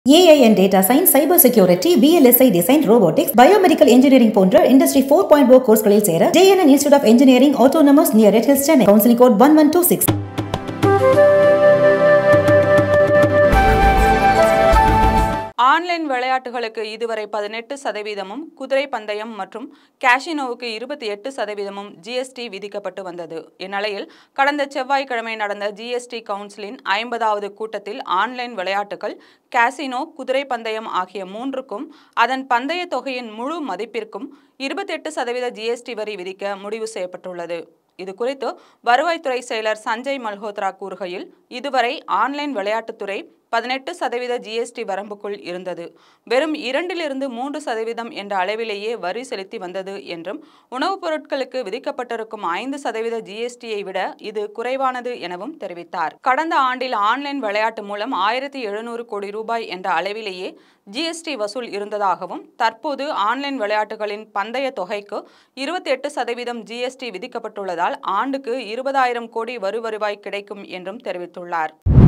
AI and data science cyber security VLSI design robotics biomedical engineering போன்ற industry four point O கோர்ஸ்களில் சேர JNN Institute of Engineering Autonomous near Red Hills Chennai counselling code one one two six online விளையாட்டுகளுக்கு இதுவரை பதினெட்டு சதவீதமும் குதிரை பந்தயம் மற்றும் கேஷினோவுக்கு இருபத்தி எட்டு சதவீதமும் ஜிஎஸ்டி விதிக்கப்பட்டு வந்தது இந்நிலையில் கடந்த செவ்வாய்க்கிழமை நடந்த ஜிஎஸ்டி கவுன்சிலின் ஐம்பதாவது கூட்டத்தில் ஆன்லைன் விளையாட்டுகள் கேசினோ குதிரை பந்தயம் ஆகிய மூன்றுக்கும் அதன் பந்தய தொகையின் முழு மதிப்பிற்கும் இருபத்தெட்டு சதவீத ஜிஎஸ்டி வரி விதிக்க முடிவு செய்யப்பட்டுள்ளது இது குறித்து வருவாய்த்துறை செயலர் சஞ்சய் மல்ஹோத்ரா கூறுகையில் இதுவரை ஆன்லைன் விளையாட்டுத்துறை பதினெட்டு சதவீத ஜிஎஸ்டி வரம்புக்குள் இருந்தது வெறும் இரண்டிலிருந்து மூன்று சதவீதம் என்ற அளவிலேயே வரி செலுத்தி வந்தது என்றும் உணவுப் பொருட்களுக்கு விதிக்கப்பட்டிருக்கும் ஐந்து சதவீத ஜிஎஸ்டியை விட இது குறைவானது எனவும் தெரிவித்தார் கடந்த ஆண்டில் ஆன்லைன் விளையாட்டு மூலம் ஆயிரத்தி எழுநூறு கோடி ரூபாய் என்ற அளவிலேயே ஜிஎஸ்டி வசூல் இருந்ததாகவும் தற்போது ஆன்லைன் விளையாட்டுகளின் பந்தய தொகைக்கு இருபத்தி எட்டு சதவீதம் ஜிஎஸ்டி விதிக்கப்பட்டுள்ளதால் ஆண்டுக்கு இருபதாயிரம் கோடி வரி வருவாய் கிடைக்கும் என்றும் தெரிவித்துள்ளார்